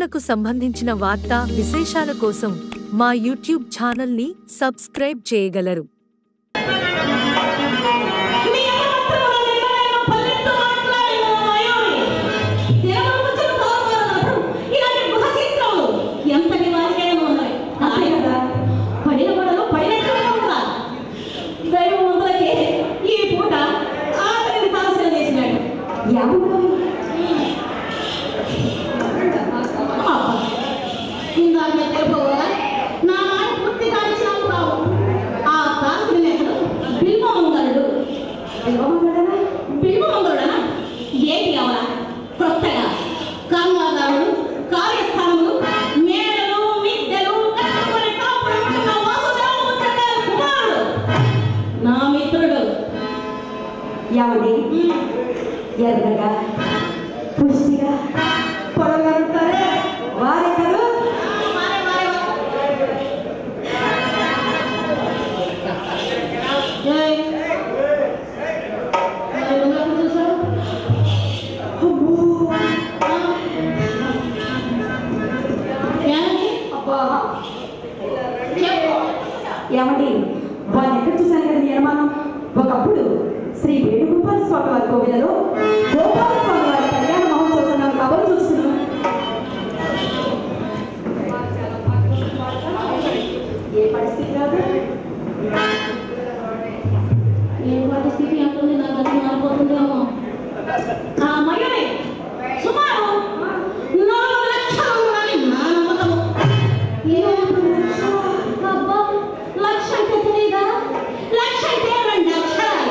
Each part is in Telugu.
తిరుమలకు సంబంధించిన వార్తా విశేషాల కోసం మా యూట్యూబ్ ఛానల్ని సబ్స్క్రైబ్ చేయగలరు మీ అమ్మతో నిన్నైనా పల్లెత్తు మాట్లాడిన మయూరి. దేవుడు వచ్చిన సోమవారం ఇలాంటి గృహ చిత్రాలు ఎంత నివారికైనా ఉన్నాయి. అంతే కదా? పడిన గొడవలు పడినట్లుగా ఉందా? దైవం వందలకి ఈ పూట ఆఖరి తలసరి చేసినాడు. ఎవరు? అబ్బా. ఇందాక నేను తెలుపుకోవాలా? నా మాట పూర్తిగా ఇచ్చినప్పుడు రావు. ఆ తాసుడి నేతలు బిల్వమంగళుడు బిల్వమంగళుడనా? బిల్వమంగళుడనా? ఏంటి కావాలా కొత్తగా కర్మాగారులు కార్యస్థానములు మేడలు మిద్దెలు కట్టుకొని కాపురం ఉంటున్న వాసుదేవ ముచ్చగారి కుమారుడు నా మిత్రుడు ఏమండి ఎర్రగా పుష్టిగా పొడగలుగుతారే వారెక్కరు మారే మారే ఏయ్. మరి ఎందుకు చూసావు? ఏమండి? అబ్బా చెప్పు. ఏమండి వాళ్ళు ఎక్కడ చూశాను కదా మీ అనుమానం ఒకప్పుడు శ్రీ వేణుగోపాల స్వామి వారి కోవిలలో గోపాల స్వామి వారి కళ్యాణ మహోత్సవం కబురు చూస్తున్నాం ఏ పరిస్థితి కాదు ఏ పరిస్థితి అంటుంది నా గతి మారిపోతుందేమో ఆ మయూరి సుమారు నాలుగు లక్షలు ఉండాలి నా నమ్మకము ఏమంటుంది లక్ష? అబ్బా, లక్ష అంటే తెలీదా లక్ష అంటే రెండు అక్షరాలు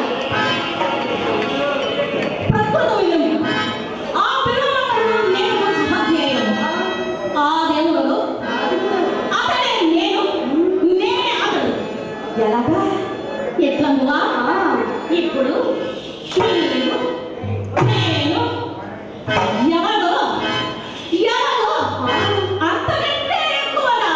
ప్రకృత విలువ. ఆ విలువలను నేను స్వాధ్యాయం. ఆ దేవుడు అతడే నేను నేనే అతడు ఎలాగా ఎట్లందువా ఆ, ఇప్పుడు మీరు నేను ఎవరో ఎవరో అంతకంటే ఎక్కువగా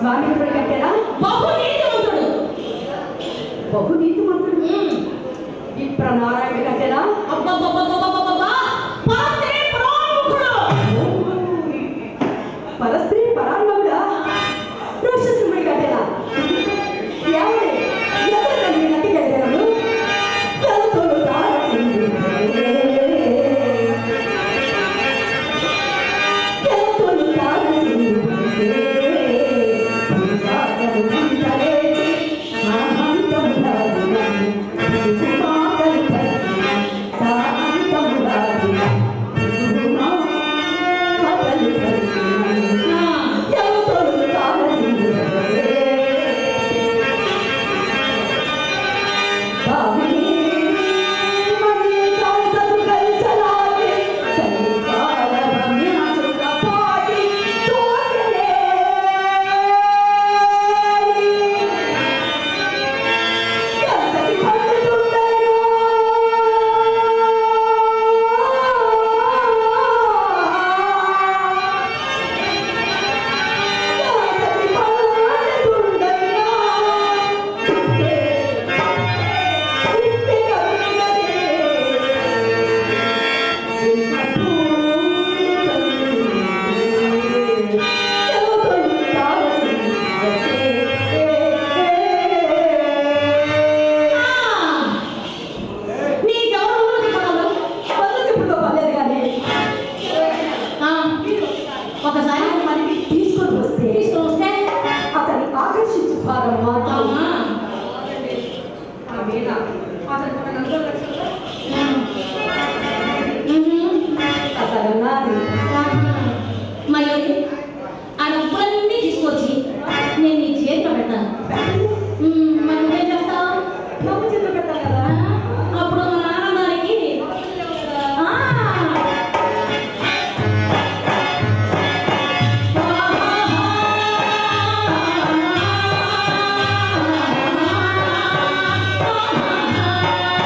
విశ్వామిత్రుడి కట్టెలా బహు నీతివంతుడు బహు నీతిమంతుడు ఉమ్. విప్రనారాయణ కట్టెలా అబ్బబ్బబ్బబ్బబ్బబ్బబ్బా! పరస్త్రీ పరాముఖుడు. పరస్త్రీ పరాంగముడా ఋషిశృంగుడి కట్టెలా ఏమండి ఎవరు నన్ను నటి కట్టారు కలుతులు తారసింది కలుతులు తారసింది పురుషాకలు అంతలేచి సామంతములాడిన కుమాకలు కలిసి సామంతములాడిన కుమా కథలు కలిసి ఆ, ఎవతోడు తారసింది కామిని మణి కాంతలు కలిచలాగి కలికాల రమ్యాసుల పాటి తోటలే ఎంతటి పండుతుండయో ఎంతటి ఆ. నీకెవరు ఊరు చెప్పగలరు? ఆ, ఒకసారి మనకి తీసుకొని వస్తే తీసుకొని వస్తే అతన్ని ఆకర్షించు భాగం మాత్రం అవునా? ఆ మీద అతను మన నలుగురు లక్షలు ఉమ్. అతనున్నది మయూరి ఆ డబ్బులన్నీ తీసుకొచ్చి నేను నీ చేతిలో పెడతాను ఉమ్, మరి నువ్వేం చేస్తావు నమ్ము చేత పెట్టాలి కదా అప్పుడు మా నాన్నగారికి ఆ. ఆ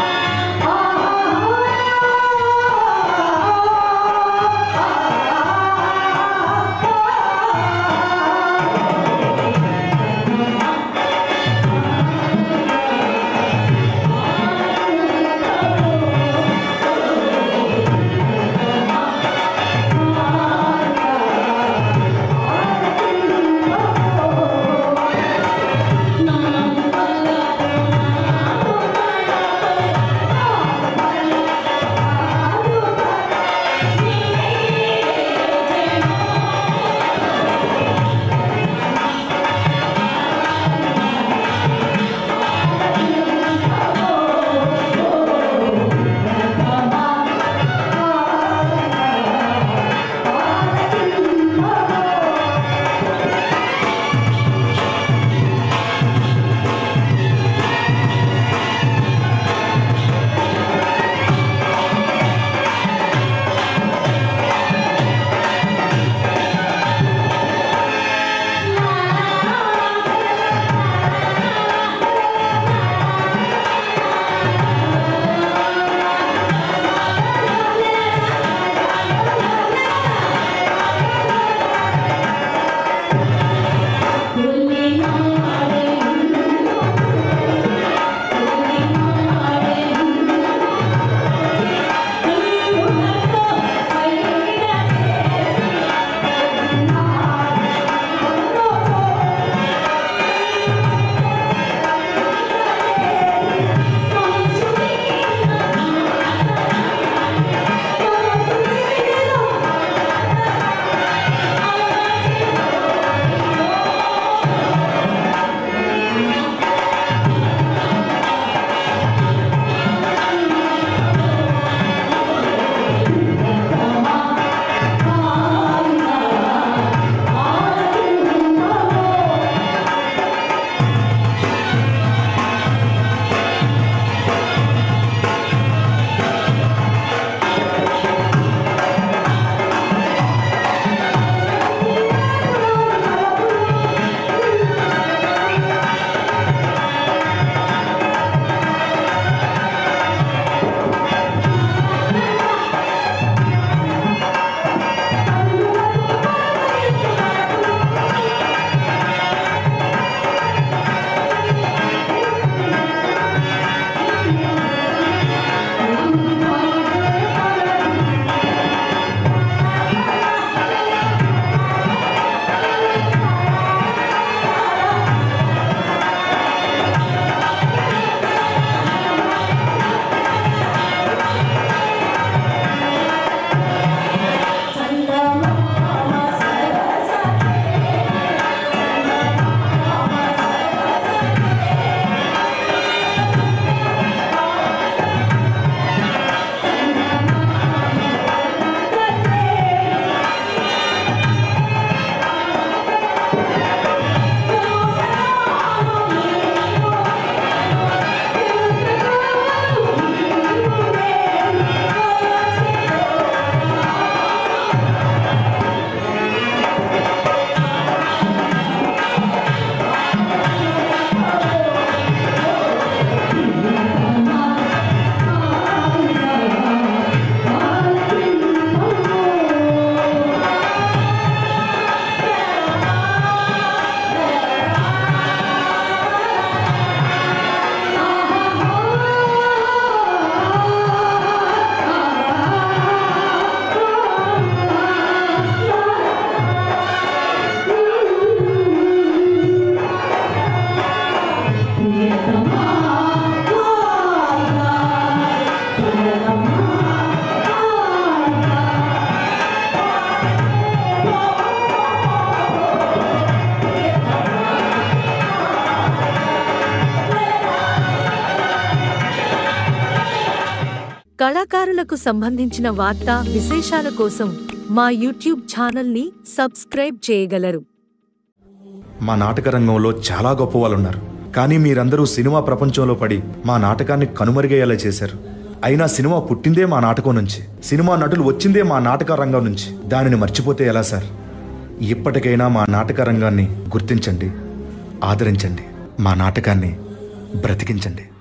కళాకారులకు సంబంధించిన వార్తా విశేషాల కోసం మా యూట్యూబ్ ఛానల్ని సబ్స్క్రైబ్ చేయగలరు మా నాటక రంగంలో చాలా గొప్ప వాళ్ళు ఉన్నారు కానీ మీరందరూ సినిమా ప్రపంచంలో పడి మా నాటకాన్ని కనుమరుగయ్యేలా చేశారు అయినా సినిమా పుట్టిందే మా నాటకం నుంచి సినిమా నటులు వచ్చిందే మా నాటక రంగం నుంచి దానిని మర్చిపోతే ఎలా సార్ ఇప్పటికైనా మా నాటక రంగాన్ని గుర్తించండి ఆదరించండి మా నాటకాన్ని బ్రతికించండి